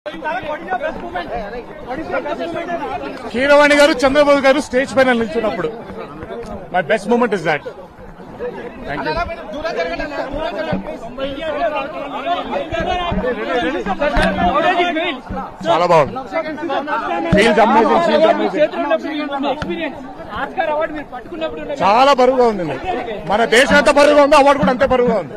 Keeravani garu Chandrababu garu stage పైన నిల్చున్నప్పుడు my best moment is that thank you చాలా బాగుంది feels amazing feels amazing experience Oscar award మీరు పట్టుకున్నప్పుడు ఉన్న చాలా బరువుగా ఉంది మన దేశం ఎంత బరువుగా ఉందో అవార్డు కూడా అంతే బరువుగా ఉంది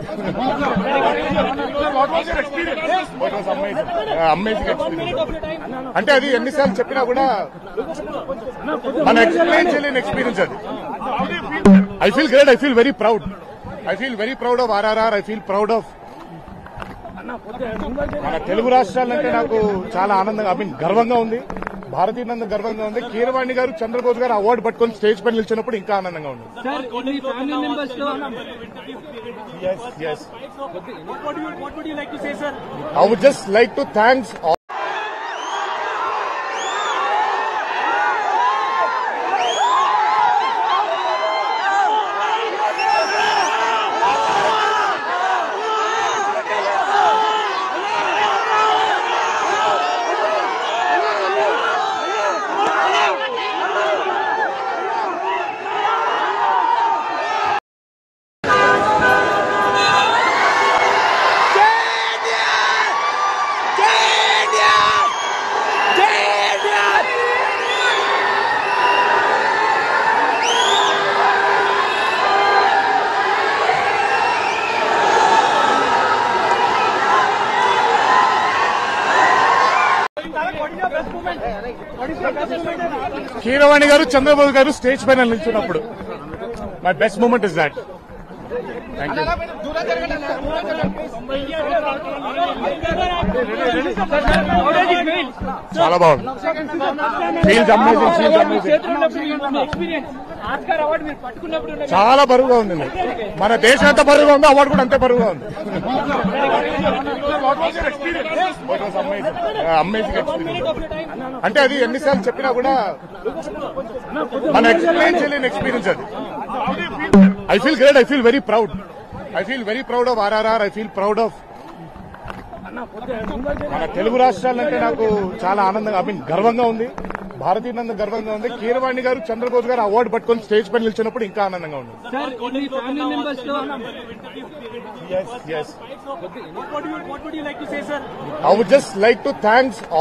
అమేజింగ్ ఎక్స్పీరియన్స్ అంటే అది ఎన్నిసార్లు చెప్పినా కూడా మన ఎక్స్ప్లెయిన్ చేయలేని ఎక్స్పీరియన్స్ అది I feel great I feel very proud I feel very proud of RRR I feel proud of మన తెలుగు రాష్ట్రాలంటే నాకు చాలా ఆనందంగా ఐ మీన్ గర్వంగా ఉంది భారతీయులందరూ గర్వంగా ఉంది కీరవాణి గారు చంద్రబోస్ గారు అవార్డు పట్టుకొని స్టేజ్ పైన నిల్చున్నప్పుడు ఇంకా ఆనందంగా ఉంది సార్ మీ ఫ్యామిలీ మెంబర్స్ తో what would you what would you like to say sir I would just like to thanks all Keeravani garu Chandrababu garu stage పైన నిల్చున్నప్పుడు my best moment is that thank you చాలా బాగుంది feels amazing feels amazing experience Oscar award మీరు పట్టుకున్నప్పుడు ఉన్న చాలా బరువుగా ఉంది మన దేశం ఎంత బరువుగా ఉందో అవార్డు కూడా అంతే బరువుగా ఉంది అమేజింగ్ ఎక్స్పీరియన్స్ అంటే అది ఎన్నిసార్లు చెప్పినా కూడా మన ఎక్స్ప్లెయిన్ చేయలేని ఎక్స్పీరియన్స్ అది I feel great I feel very proud I feel very proud of RRR I feel proud of మన తెలుగు రాష్ట్రాలంటే నాకు చాలా ఆనందంగా ఐ మీన్ గర్వంగా ఉంది భారతీయులందరూ గర్వంగా ఉంది కీరవాణి గారు చంద్రబోస్ గారు అవార్డు పట్టుకొని స్టేజ్ పైన నిల్చున్నప్పుడు ఇంకా ఆనందంగా ఉంది సార్ మీ ఫ్యామిలీ మెంబర్స్ తో yes yes what would you what would you like to say sir I would just like to thanks